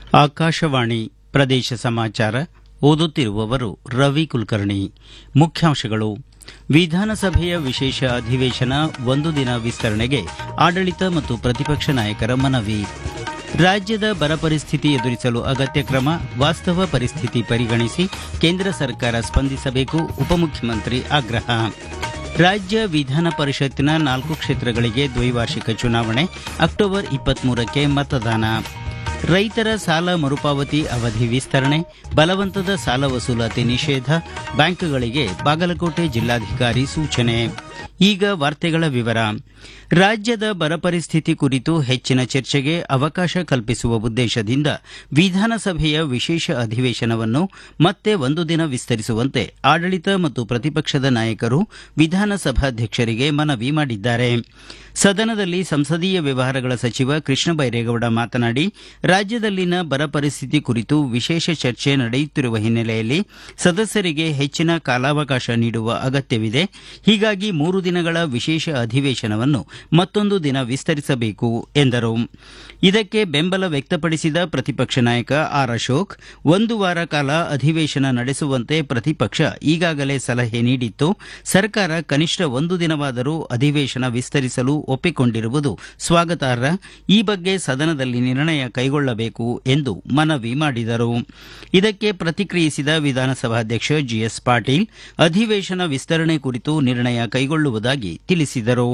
ಆಕಾಶವಾಣಿ ಪ್ರದೇಶ ಸಮಾಚಾರ ಓದುತ್ತಿರುವವರು ರವಿ ಕುಲಕರ್ಣಿ ಮುಖ್ಯಾಂಶಗಳು ವಿಧಾನಸಭೆಯ ವಿಶೇಷ ಅಧಿವೇಶನ ಒಂದು ದಿನ ವಿಸ್ತರಣೆಗೆ ಆಡಳಿತ ಮತ್ತು ಪ್ರತಿಪಕ್ಷ ನಾಯಕರ ಮನವಿ ರಾಜ್ಯದ ಬರ ಪರಿಸ್ಥಿತಿ ಎದುರಿಸಲು ಅಗತ್ಯ ಕ್ರಮ ವಾಸ್ತವ ಪರಿಸ್ಥಿತಿ ಪರಿಗಣಿಸಿ ಕೇಂದ್ರ ಸರ್ಕಾರ ಸ್ಪಂದಿಸಬೇಕು ಉಪಮುಖ್ಯಮಂತ್ರಿ ಆಗ್ರಹ ರಾಜ್ಯ ವಿಧಾನ ಪರಿಷತ್ತಿನ ನಾಲ್ಕು ಕ್ಷೇತ್ರಗಳಿಗೆ ದ್ವೈವಾರ್ಷಿಕ ಚುನಾವಣೆ ಅಕ್ಟೋಬರ್ ಇಪ್ಪತ್ಮೂರಕ್ಕೆ ಮತದಾನ ರೈತರ ಸಾಲ ಮರುಪಾವತಿ ಅವಧಿ ವಿಸ್ತರಣೆ ಬಲವಂತದ ಸಾಲ ವಸೂಲಾತಿ ನಿಷೇಧ ಬ್ಯಾಂಕ್ಗಳಿಗೆ ಬಾಗಲಕೋಟೆ ಜಿಲ್ಲಾಧಿಕಾರಿ ಸೂಚನೆ ಈಗ ವಾರ್ತೆಗಳ ವಿವರ ರಾಜ್ಯದ ಬರ ಪರಿಸ್ಥಿತಿ ಕುರಿತು ಹೆಚ್ಚಿನ ಚರ್ಚೆಗೆ ಅವಕಾಶ ಕಲ್ಪಿಸುವ ಉದ್ದೇಶದಿಂದ ವಿಧಾನಸಭೆಯ ವಿಶೇಷ ಅಧಿವೇಶನವನ್ನು ಮತ್ತೆ ಒಂದು ದಿನ ವಿಸ್ತರಿಸುವಂತೆ ಆಡಳಿತ ಮತ್ತು ಪ್ರತಿಪಕ್ಷದ ನಾಯಕರು ವಿಧಾನಸಭಾಧ್ಯಕ್ಷರಿಗೆ ಮನವಿ ಮಾಡಿದ್ದಾರೆ ಸದನದಲ್ಲಿ ಸಂಸದೀಯ ವ್ಯವಹಾರಗಳ ಸಚಿವ ಕೃಷ್ಣ ಬೈರೇಗೌಡ ಮಾತನಾಡಿ ರಾಜ್ಯದಲ್ಲಿನ ಬರ ಪರಿಸ್ಥಿತಿ ಕುರಿತು ವಿಶೇಷ ಚರ್ಚೆ ನಡೆಯುತ್ತಿರುವ ಹಿನ್ನೆಲೆಯಲ್ಲಿ ಸದಸ್ಯರಿಗೆ ಹೆಚ್ಚಿನ ಕಾಲಾವಕಾಶ ನೀಡುವ ಅಗತ್ಯವಿದೆ ಹೀಗಾಗಿ ಮೂರು ದಿನಗಳ ವಿಶೇಷ ಅಧಿವೇಶನವನ್ನು ಮತ್ತೊಂದು ದಿನ ವಿಸ್ತರಿಸಬೇಕು ಎಂದರು ಇದಕ್ಕೆ ಬೆಂಬಲ ವ್ಯಕ್ತಪಡಿಸಿದ ಪ್ರತಿಪಕ್ಷ ನಾಯಕ ಆರ್ ಅಶೋಕ್ ಒಂದು ವಾರ ಕಾಲ ಅಧಿವೇಶನ ನಡೆಸುವಂತೆ ಪ್ರತಿಪಕ್ಷ ಈಗಾಗಲೇ ಸಲಹೆ ನೀಡಿತ್ತು ಸರ್ಕಾರ ಕನಿಷ್ಠ ಒಂದು ದಿನವಾದರೂ ಅಧಿವೇಶನ ವಿಸ್ತರಿಸಲು ಒಪ್ಪಿಕೊಂಡಿರುವುದು ಸ್ವಾಗತಾರ್ಹ ಈ ಬಗ್ಗೆ ಸದನದಲ್ಲಿ ನಿರ್ಣಯ ಕೈಗೊಳ್ಳಬೇಕು ಎಂದು ಮನವಿ ಮಾಡಿದರು ಇದಕ್ಕೆ ಪ್ರತಿಕ್ರಿಯಿಸಿದ ವಿಧಾನಸಭಾಧ್ಯಕ್ಷ ಜಿಎಸ್ ಪಾಟೀಲ್ ಅಧಿವೇಶನ ವಿಸ್ತರಣೆ ಕುರಿತು ನಿರ್ಣಯ ಕೈಗೊಳ್ಳುವುದಾಗಿ ತಿಳಿಸಿದರು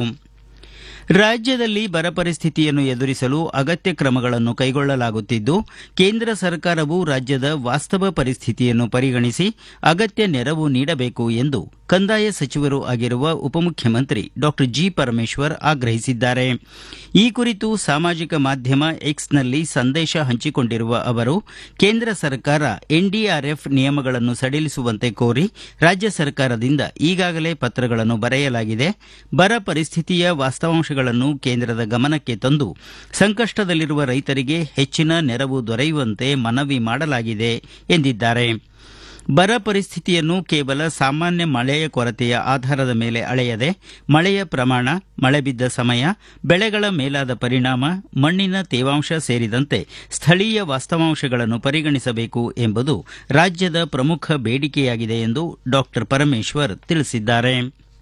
ರಾಜ್ಯದಲ್ಲಿ ಬರ ಪರಿಸ್ಥಿತಿಯನ್ನು ಎದುರಿಸಲು ಅಗತ್ಯ ಕ್ರಮಗಳನ್ನು ಕೈಗೊಳ್ಳಲಾಗುತ್ತಿದ್ದು ಕೇಂದ್ರ ಸರ್ಕಾರವು ರಾಜ್ಯದ ವಾಸ್ತವ ಪರಿಸ್ಥಿತಿಯನ್ನು ಪರಿಗಣಿಸಿ ಅಗತ್ಯ ನೆರವು ನೀಡಬೇಕು ಎಂದು ಕಂದಾಯ ಸಚಿವರೂ ಆಗಿರುವ ಉಪಮುಖ್ಯಮಂತ್ರಿ ಡಾ ಜಿ ಪರಮೇಶ್ವರ್ ಆಗ್ರಹಿಸಿದ್ದಾರೆ ಈ ಕುರಿತು ಸಾಮಾಜಿಕ ಮಾಧ್ಯಮ ಎಕ್ಸ್ನಲ್ಲಿ ಸಂದೇಶ ಹಂಚಿಕೊಂಡಿರುವ ಅವರು ಕೇಂದ್ರ ಸರ್ಕಾರ ಎನ್ಡಿಆರ್ಎಫ್ ನಿಯಮಗಳನ್ನು ಸಡಿಲಿಸುವಂತೆ ಕೋರಿ ರಾಜ್ಯ ಸರ್ಕಾರದಿಂದ ಈಗಾಗಲೇ ಪತ್ರಗಳನ್ನು ಬರೆಯಲಾಗಿದೆ ಬರ ಪರಿಸ್ಥಿತಿಯ ವಾಸ್ತವಾಂಶಗಳನ್ನು ಕೇಂದ್ರದ ಗಮನಕ್ಕೆ ತಂದು ಸಂಕಷ್ಟದಲ್ಲಿರುವ ರೈತರಿಗೆ ಹೆಚ್ಚಿನ ನೆರವು ದೊರೆಯುವಂತೆ ಮನವಿ ಮಾಡಲಾಗಿದೆ ಎಂದಿದ್ದಾರೆ ಬರ ಪರಿಸ್ಥಿತಿಯನ್ನು ಕೇವಲ ಸಾಮಾನ್ಯ ಮಳೆಯ ಕೊರತೆಯ ಆಧಾರದ ಮೇಲೆ ಅಳೆಯದೆ ಮಳೆಯ ಪ್ರಮಾಣ ಮಳೆ ಬಿದ್ದ ಸಮಯ ಬೆಳೆಗಳ ಮೇಲಾದ ಪರಿಣಾಮ ಮಣ್ಣಿನ ತೇವಾಂಶ ಸೇರಿದಂತೆ ಸ್ಥಳೀಯ ವಾಸ್ತವಾಂಶಗಳನ್ನು ಪರಿಗಣಿಸಬೇಕು ಎಂಬುದು ರಾಜ್ಯದ ಪ್ರಮುಖ ಬೇಡಿಕೆಯಾಗಿದೆ ಎಂದು ಡಾ ಪರಮೇಶ್ವರ್ ತಿಳಿಸಿದ್ದಾರೆ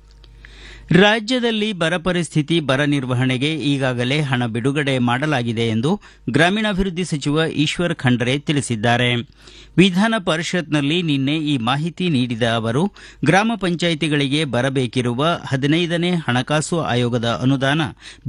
ರಾಜ್ಯದಲ್ಲಿ ಬರ ಪರಿಸ್ಥಿತಿ ಬರ ನಿರ್ವಹಣೆಗೆ ಈಗಾಗಲೇ ಹಣ ಬಿಡುಗಡೆ ಮಾಡಲಾಗಿದೆ ಎಂದು ಗ್ರಾಮೀಣಾಭಿವೃದ್ಧಿ ಸಚಿವ ಈಶ್ವರ್ ಖಂಡ್ರೆ ತಿಳಿಸಿದ್ದಾರೆ ವಿಧಾನ ಪರಿಷತ್ನಲ್ಲಿ ನಿನ್ನೆ ಈ ಮಾಹಿತಿ ನೀಡಿದ ಅವರು ಗ್ರಾಮ ಪಂಚಾಯಿತಿಗಳಿಗೆ ಬರಬೇಕಿರುವ ಹದಿನೈದನೇ ಹಣಕಾಸು ಆಯೋಗದ ಅನುದಾನ